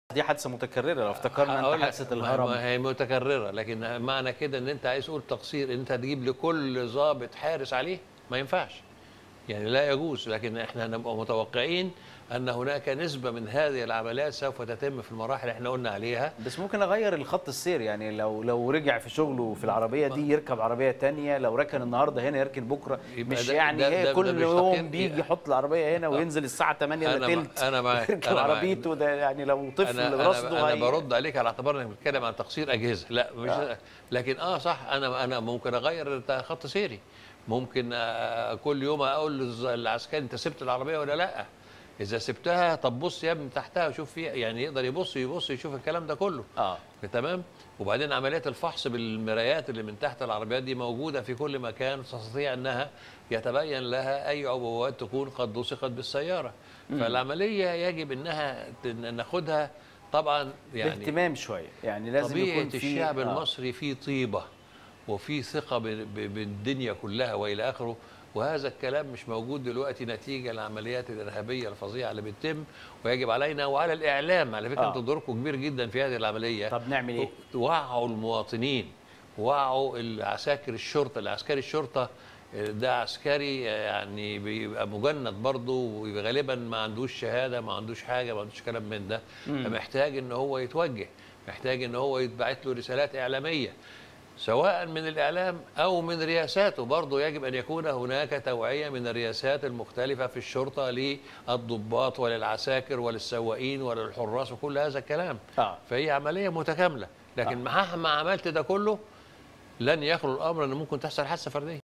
دي حادثه متكرره لو افتكرنا هقول انت لك، حادثه ما- الهرم ما هي متكرره لكن معنى كده ان انت عايز تقول تقصير ان انت تجيب لكل ضابط حارس عليه ما ينفعش يعني لا يجوز لكن احنا نبقى متوقعين ان هناك نسبه من هذه العمليات سوف تتم في المراحل اللي احنا قلنا عليها بس ممكن اغير الخط السير يعني لو لو رجع في شغله في العربيه دي يركب عربيه تانية لو ركن النهارده هنا يركن بكره يبقى مش ده- يعني ده- ايه ده- كل ده مش يوم تقييم. بيجي يحط العربيه هنا وينزل الساعه 8 أنا الا مع- تلت أنا معاك، يركب أنا معاك. عربيته ده يعني لو طفل انا رصده انا, هي- أنا برد عليك على اعتبار انك بتتكلم عن تقصير اجهزه لا مش آه. لكن اه صح انا انا ممكن اغير خط سيري ممكن آه كل يوم اقول للز- للعسكري انت سبت العربيه ولا لا اذا سبتها طب بص يا ابني تحتها وشوف فيها يعني يقدر يبص يبص يشوف الكلام ده كله اه تمام وبعدين عمليات الفحص بالمرايات اللي من تحت العربيات دي موجوده في كل مكان تستطيع انها يتبين لها اي عبوات تكون قد لصقت بالسياره فالعمليه يجب انها ت- ناخدها طبعا يعني باهتمام شويه يعني لازم طبيعه يكون في الشعب آه. المصري فيه طيبه وفي ثقه ب- ب- بالدنيا كلها والى اخره وهذا الكلام مش موجود دلوقتي نتيجه العمليات الارهابيه الفظيعه اللي بتتم ويجب علينا وعلى الاعلام على فكره آه. انتوا دوركم كبير جدا في هذه العمليه طب نعمل ايه؟ وعوا المواطنين وعوا العساكر الشرطه العسكري الشرطه ده عسكري يعني بيبقى مجند برضه وغالبا ما عندوش شهاده ما عندوش حاجه ما عندوش كلام من ده فمحتاج ان هو يتوجه محتاج ان هو يتبعت له رسالات اعلاميه سواء من الاعلام او من رياساته برضه يجب ان يكون هناك توعيه من الرياسات المختلفه في الشرطه للضباط وللعساكر وللسواقين وللحراس وكل هذا الكلام آه. فهي عمليه متكامله لكن مهما عملت ده كله لن يخلو الامر ان ممكن تحصل حادثه فرديه